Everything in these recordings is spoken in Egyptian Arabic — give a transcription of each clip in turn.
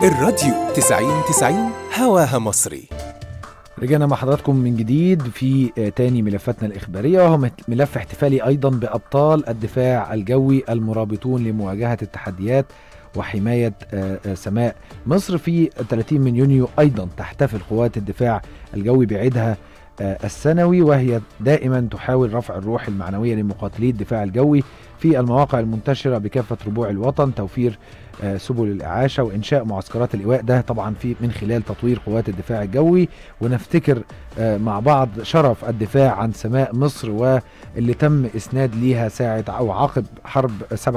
الراديو 90 90 هواها مصري رجعنا مع حضراتكم من جديد في آه، تاني ملفاتنا الإخبارية وهو مت- ملف احتفالي أيضا بأبطال الدفاع الجوي المرابطون لمواجهة التحديات وحماية آه، آه، سماء مصر في 30 من يونيو أيضا تحتفل قوات الدفاع الجوي بعيدها آه، السنوي وهي دائما تحاول رفع الروح المعنوية لمقاتلي الدفاع الجوي في المواقع المنتشرة بكافة ربوع الوطن توفير آه، سبل الإعاشة وإنشاء معسكرات الإيواء ده طبعا في من خلال تطوير قوات الدفاع الجوي ونفتكر آه، مع بعض شرف الدفاع عن سماء مصر واللي تم إسناد ليها ساعة أو عقب حرب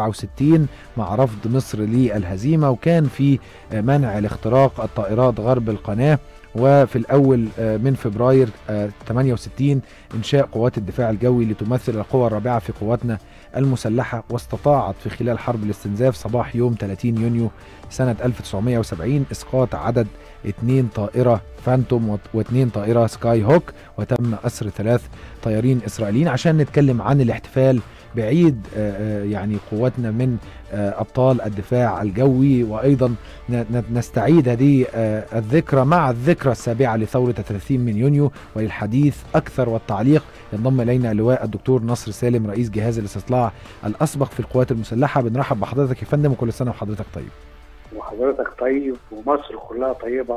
67 مع رفض مصر للهزيمة وكان في آه، منع الاختراق الطائرات غرب القناة وفي الأول آه، من فبراير آه، 68 إنشاء قوات الدفاع الجوي لتمثل القوى الرابعة في قواتنا المسلحة واستطاعت في خلال حرب الاستنزاف صباح يوم 30 يونيو سنة 1970 إسقاط عدد اثنين طائرة فانتوم وت- واثنين طائرة سكاي هوك وتم أسر ثلاث طيارين إسرائيليين عشان نتكلم عن الاحتفال بعيد آه، آه، يعني قواتنا من آه، أبطال الدفاع الجوي وأيضا ن- ن- نستعيد هذه آه، الذكرى مع الذكرى السابعة لثورة 30 من يونيو وللحديث أكثر والتعليق ينضم إلينا اللواء الدكتور نصر سالم رئيس جهاز الاستطلاع الأسبق في القوات المسلحة بنرحب بحضرتك يا فندم وكل سنة وحضرتك طيب وحضرتك طيب ومصر كلها طيبة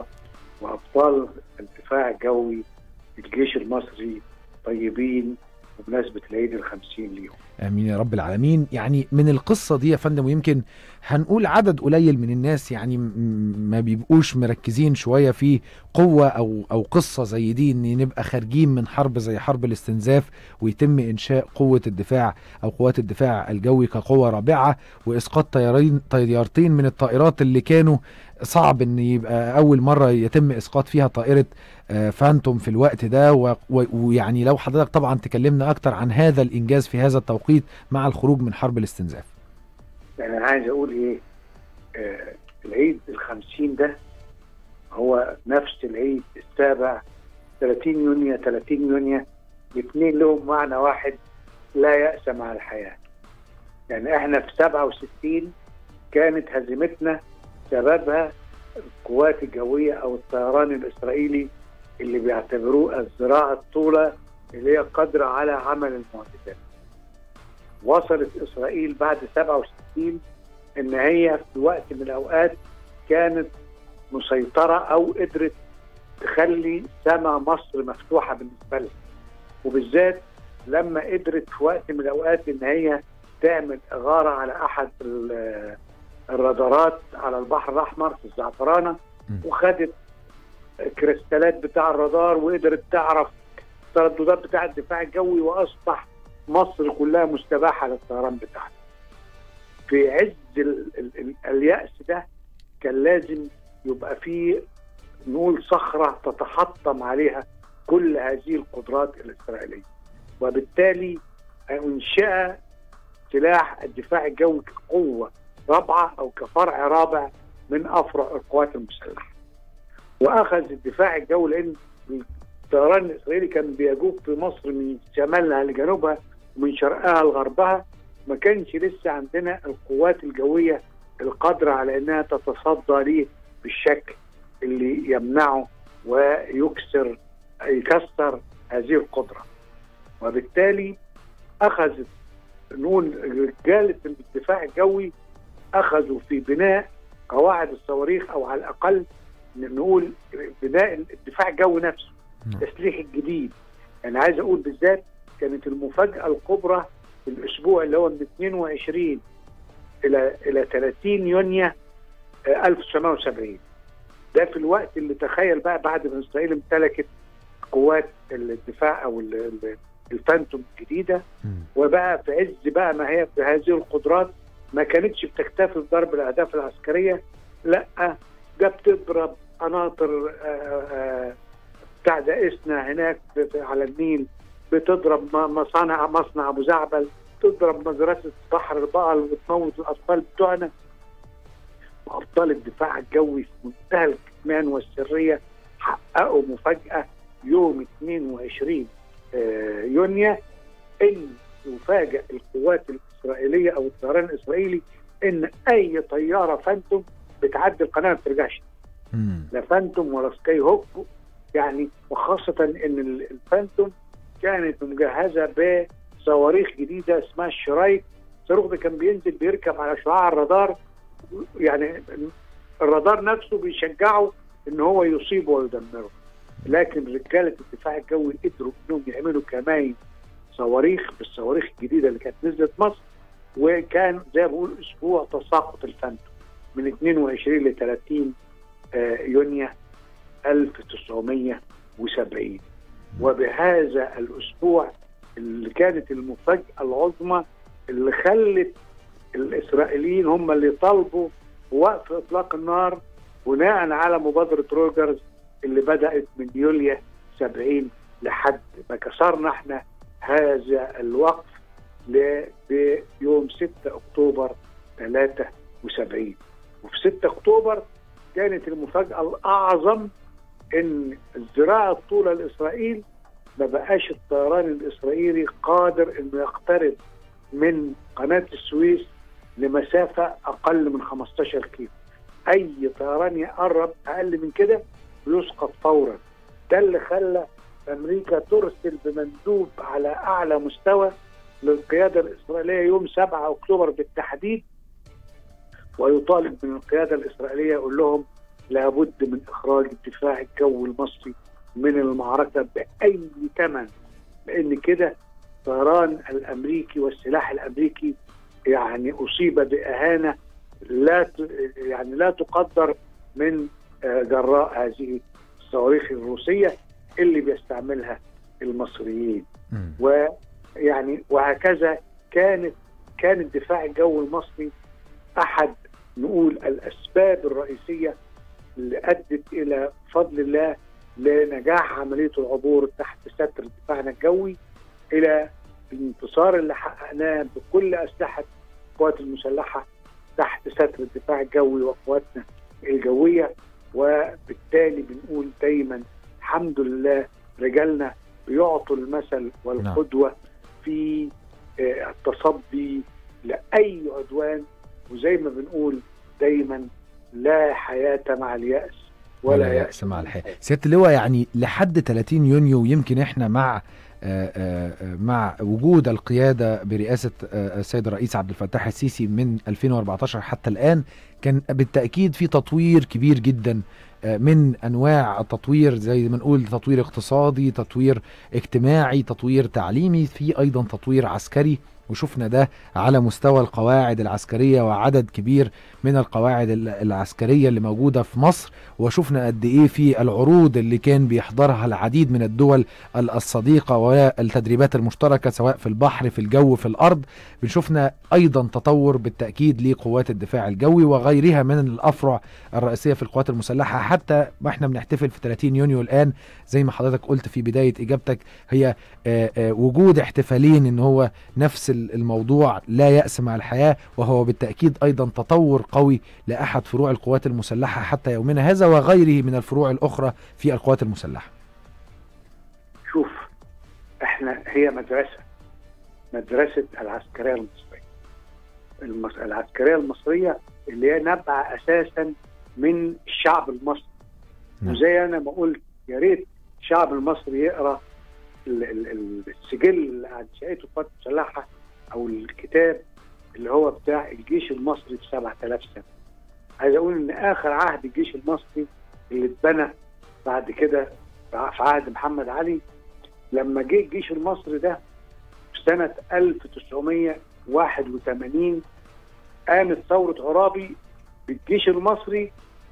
وأبطال الدفاع الجوي الجيش المصري طيبين بمناسبة العيد الخمسين ليهم امين يا رب العالمين يعني من القصه دي يا فندم ويمكن هنقول عدد قليل من الناس يعني م- ما بيبقوش مركزين شويه في قوه او او قصه زي دي ان نبقى خارجين من حرب زي حرب الاستنزاف ويتم انشاء قوه الدفاع او قوات الدفاع الجوي كقوه رابعه واسقاط طيارين طيارتين من الطائرات اللي كانوا صعب ان يبقى اول مره يتم اسقاط فيها طائره آه، فانتوم في الوقت ده و- و- ويعني لو حضرتك طبعا تكلمنا اكتر عن هذا الانجاز في هذا التوقيت مع الخروج من حرب الاستنزاف يعني أنا عايز أقول إيه آه العيد الخمسين ده هو نفس العيد السابع 30 يونيو 30 يونيو الاثنين لهم معنى واحد لا يأس مع الحياة يعني احنا في 67 كانت هزيمتنا سببها القوات الجوية أو الطيران الإسرائيلي اللي بيعتبروه الزراعة الطولة اللي هي قادرة على عمل المعجزات وصلت إسرائيل بعد 67 إن هي في وقت من الأوقات كانت مسيطرة أو قدرت تخلي سما مصر مفتوحة بالنسبة لها وبالذات لما قدرت في وقت من الأوقات إن هي تعمل إغارة على أحد ال- الرادارات على البحر الأحمر في الزعفرانة م. وخدت كريستالات بتاع الرادار وقدرت تعرف الترددات بتاع الدفاع الجوي وأصبح مصر كلها مستباحة للطيران بتاعها في عز ال ال ال اليأس ده كان لازم يبقى فيه نقول صخرة تتحطم عليها كل هذه القدرات الإسرائيلية وبالتالي انشأ سلاح الدفاع الجوي كقوة رابعة أو كفرع رابع من أفرع القوات المسلحة وأخذ الدفاع الجوي لأن الطيران الإسرائيلي كان بيجوب في مصر من شمالها لجنوبها ومن شرقها لغربها ما كانش لسه عندنا القوات الجوية القادرة على أنها تتصدى ليه بالشكل اللي يمنعه ويكسر يكسر هذه القدرة وبالتالي أخذت نقول رجالة الدفاع الجوي أخذوا في بناء قواعد الصواريخ أو على الأقل نقول بناء الدفاع الجوي نفسه نعم. التسليح الجديد أنا عايز أقول بالذات كانت المفاجأة الكبرى في الأسبوع اللي هو من 22 إلى إلى 30 يونيو آه، 1970 ده في الوقت اللي تخيل بقى بعد ما إسرائيل امتلكت قوات الدفاع أو ال- ال- الفانتوم الجديدة مم. وبقى في عز بقى ما هي بهذه القدرات ما كانتش بتكتفي بضرب الاهداف العسكريه لا ده بتضرب قناطر آه، آه، بتاع ده اسنا هناك في- في- على النيل بتضرب م- مصانع مصنع ابو زعبل تضرب مدرسه بحر البقر وتموت الاطفال بتوعنا وابطال الدفاع الجوي في منتهى الكتمان والسريه حققوا مفاجاه يوم 22 آه، يونيو ان يفاجئ القوات الاسرائيليه او الطيران الاسرائيلي ان اي طياره فانتوم بتعدي القناه ما بترجعش مم. لا فانتوم ولا سكاي هوك يعني وخاصة ان ال- الفانتوم كانت مجهزة بصواريخ جديدة اسمها الشرايك الصاروخ ده كان بينزل بيركب على شعاع الرادار يعني الرادار نفسه بيشجعه ان هو يصيبه ويدمره لكن رجالة الدفاع الجوي قدروا انهم يعملوا كمائن صواريخ بالصواريخ الجديدة اللي كانت نزلت مصر وكان زي ما بقول اسبوع تساقط الفانتوم من 22 ل 30 آه، يونيو 1970 وبهذا الاسبوع اللي كانت المفاجاه العظمى اللي خلت الاسرائيليين هم اللي طالبوا وقف اطلاق النار بناء على مبادره روجرز اللي بدات من يوليو 70 لحد ما كسرنا احنا هذا الوقف ل- بيوم 6 اكتوبر 73 وفي 6 اكتوبر كانت المفاجاه الاعظم ان الذراع الطولى لاسرائيل ما بقاش الطيران الاسرائيلي قادر انه يقترب من قناه السويس لمسافه اقل من 15 كيلو. اي طيران يقرب اقل من كده يسقط فورا. ده اللي خلى امريكا ترسل بمندوب على اعلى مستوى للقياده الاسرائيليه يوم 7 اكتوبر بالتحديد ويطالب من القياده الاسرائيليه يقول لهم لابد من اخراج الدفاع الجوي المصري من المعركه باي ثمن لان كده الطيران الامريكي والسلاح الامريكي يعني اصيب باهانه لا ت- يعني لا تقدر من آه، جراء هذه الصواريخ الروسيه اللي بيستعملها المصريين مم. ويعني وهكذا كانت كان الدفاع الجوي المصري احد نقول الاسباب الرئيسيه اللي ادت الى فضل الله لنجاح عمليه العبور تحت ستر دفاعنا الجوي الى الانتصار اللي حققناه بكل اسلحه القوات المسلحه تحت ستر الدفاع الجوي وقواتنا الجويه وبالتالي بنقول دايما الحمد لله رجالنا بيعطوا المثل والقدوه في آه، التصدي لاي عدوان وزي ما بنقول دايما لا حياه مع الياس ولا يأس مع الحياة سيادة اللواء يعني لحد 30 يونيو يمكن احنا مع آه، آه، آه، مع وجود القيادة برئاسة آه، السيد الرئيس عبد الفتاح السيسي من 2014 حتى الآن كان بالتأكيد في تطوير كبير جدا آه، من أنواع التطوير زي ما نقول تطوير اقتصادي تطوير اجتماعي تطوير تعليمي في أيضا تطوير عسكري وشفنا ده على مستوى القواعد العسكرية وعدد كبير من القواعد ال- العسكرية اللي موجودة في مصر وشفنا قد ايه في العروض اللي كان بيحضرها العديد من الدول ال- الصديقه والتدريبات المشتركه سواء في البحر في الجو في الارض بنشوفنا ايضا تطور بالتاكيد لقوات الدفاع الجوي وغيرها من الافرع الرئيسيه في القوات المسلحه حتى ما احنا بنحتفل في 30 يونيو الان زي ما حضرتك قلت في بدايه اجابتك هي آه، آه، وجود احتفالين ان هو نفس ال- الموضوع لا يأس مع الحياه وهو بالتاكيد ايضا تطور قوي لاحد فروع القوات المسلحه حتى يومنا هذا وغيره من الفروع الاخرى في القوات المسلحه. شوف احنا هي مدرسه مدرسه العسكريه المصريه المس... العسكريه المصريه اللي هي نبع اساسا من الشعب المصري نعم. وزي انا ما قلت يا ريت الشعب المصري يقرا ال- ال- ال- السجل اللي عن شقته القوات المسلحه او الكتاب اللي هو بتاع الجيش المصري في 7000 سنه. عايز اقول ان اخر عهد الجيش المصري اللي اتبنى بعد كده في عهد محمد علي لما جه الجيش المصري ده في سنه 1981 قامت ثوره عرابي بالجيش المصري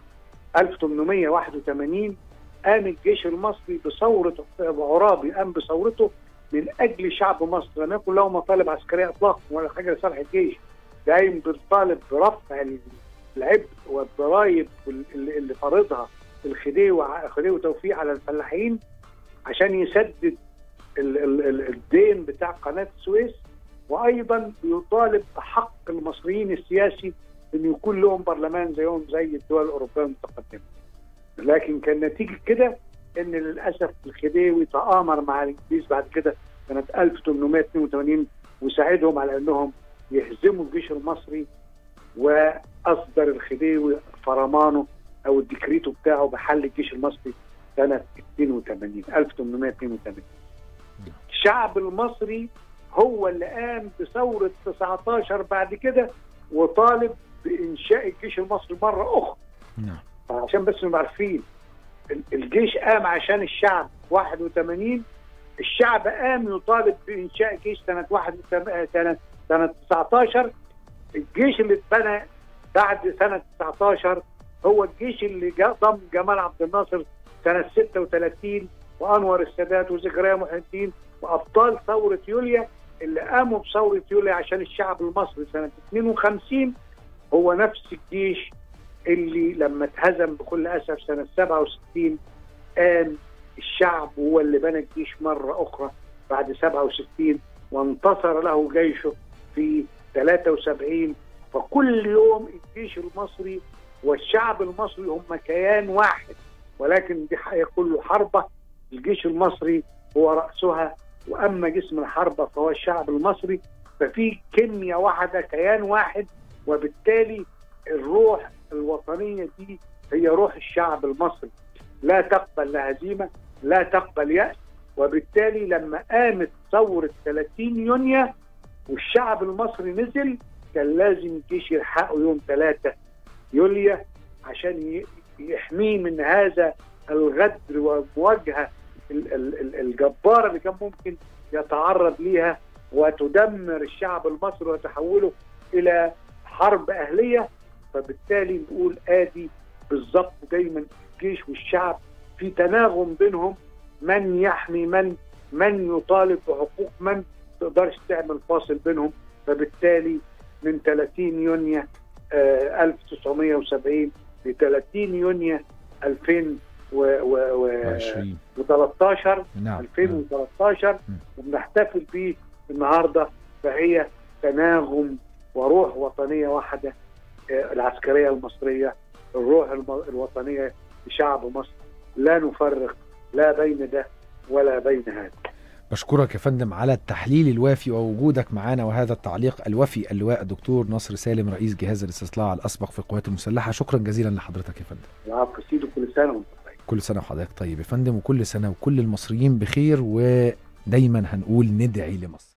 1881 قام الجيش المصري بثوره عرابي قام بثورته من اجل شعب مصر لم يكن له مطالب عسكريه اطلاقا ولا حاجه لصالح الجيش ده قايم بالطالب برفع العبء والضرائب اللي اللي فرضها الخديوي خديوي توفيق على الفلاحين عشان يسدد ال- ال- ال- الدين بتاع قناه السويس وايضا يطالب بحق المصريين السياسي ان يكون لهم برلمان زيهم زي الدول الاوروبيه المتقدمه. لكن كان نتيجه كده ان للاسف الخديوي تآمر مع الانجليز بعد كده سنه 1882 وساعدهم على انهم يهزموا الجيش المصري واصدر الخديوي فرمانه او الديكريتو بتاعه بحل الجيش المصري سنه 82 1882 الشعب المصري هو اللي قام بثوره 19 بعد كده وطالب بانشاء الجيش المصري مره اخرى نعم عشان بس نبقى عارفين ال- الجيش قام عشان الشعب 81 الشعب قام يطالب بانشاء جيش سنه 81 سنه سنه 19 الجيش اللي اتبنى بعد سنه 19 هو الجيش اللي جا- ضم جمال عبد الناصر سنه 36 وانور السادات وزكريا محي الدين وابطال ثوره يوليا اللي قاموا بثوره يوليا عشان الشعب المصري سنه 52 هو نفس الجيش اللي لما اتهزم بكل اسف سنه 67 قام الشعب هو اللي بنى الجيش مره اخرى بعد 67 وانتصر له جيشه في 73 فكل يوم الجيش المصري والشعب المصري هم كيان واحد ولكن دي حقيقة كله حربة الجيش المصري هو رأسها وأما جسم الحربة فهو الشعب المصري ففي كمية واحدة كيان واحد وبالتالي الروح الوطنية دي هي روح الشعب المصري لا تقبل لا هزيمة لا تقبل يأس وبالتالي لما قامت ثورة 30 يونيو والشعب المصري نزل كان لازم الجيش يلحقه يوم 3 يوليو عشان ي- يحميه من هذا الغدر والمواجهة ال- ال- ال- الجبارة اللي كان ممكن يتعرض ليها وتدمر الشعب المصري وتحوله إلى حرب أهلية فبالتالي نقول آدي بالظبط دايما الجيش والشعب في تناغم بينهم من يحمي من من يطالب بحقوق من تقدرش تعمل فاصل بينهم فبالتالي من 30 يونيو آه 1970 ل 30 يونيو 2013 20 نعم نعم. 2013 مم. وبنحتفل بيه النهارده فهي تناغم وروح وطنيه واحده آه، العسكريه المصريه الروح الم- الوطنيه لشعب مصر لا نفرق لا بين ده ولا بين هذا بشكرك يا فندم على التحليل الوافي ووجودك معنا وهذا التعليق الوفي اللواء الدكتور نصر سالم رئيس جهاز الاستطلاع الاسبق في القوات المسلحه شكرا جزيلا لحضرتك يا فندم العفو سيدي كل سنه وانت طيب كل سنه وحضرتك طيب يا فندم وكل سنه وكل المصريين بخير ودايما هنقول ندعي لمصر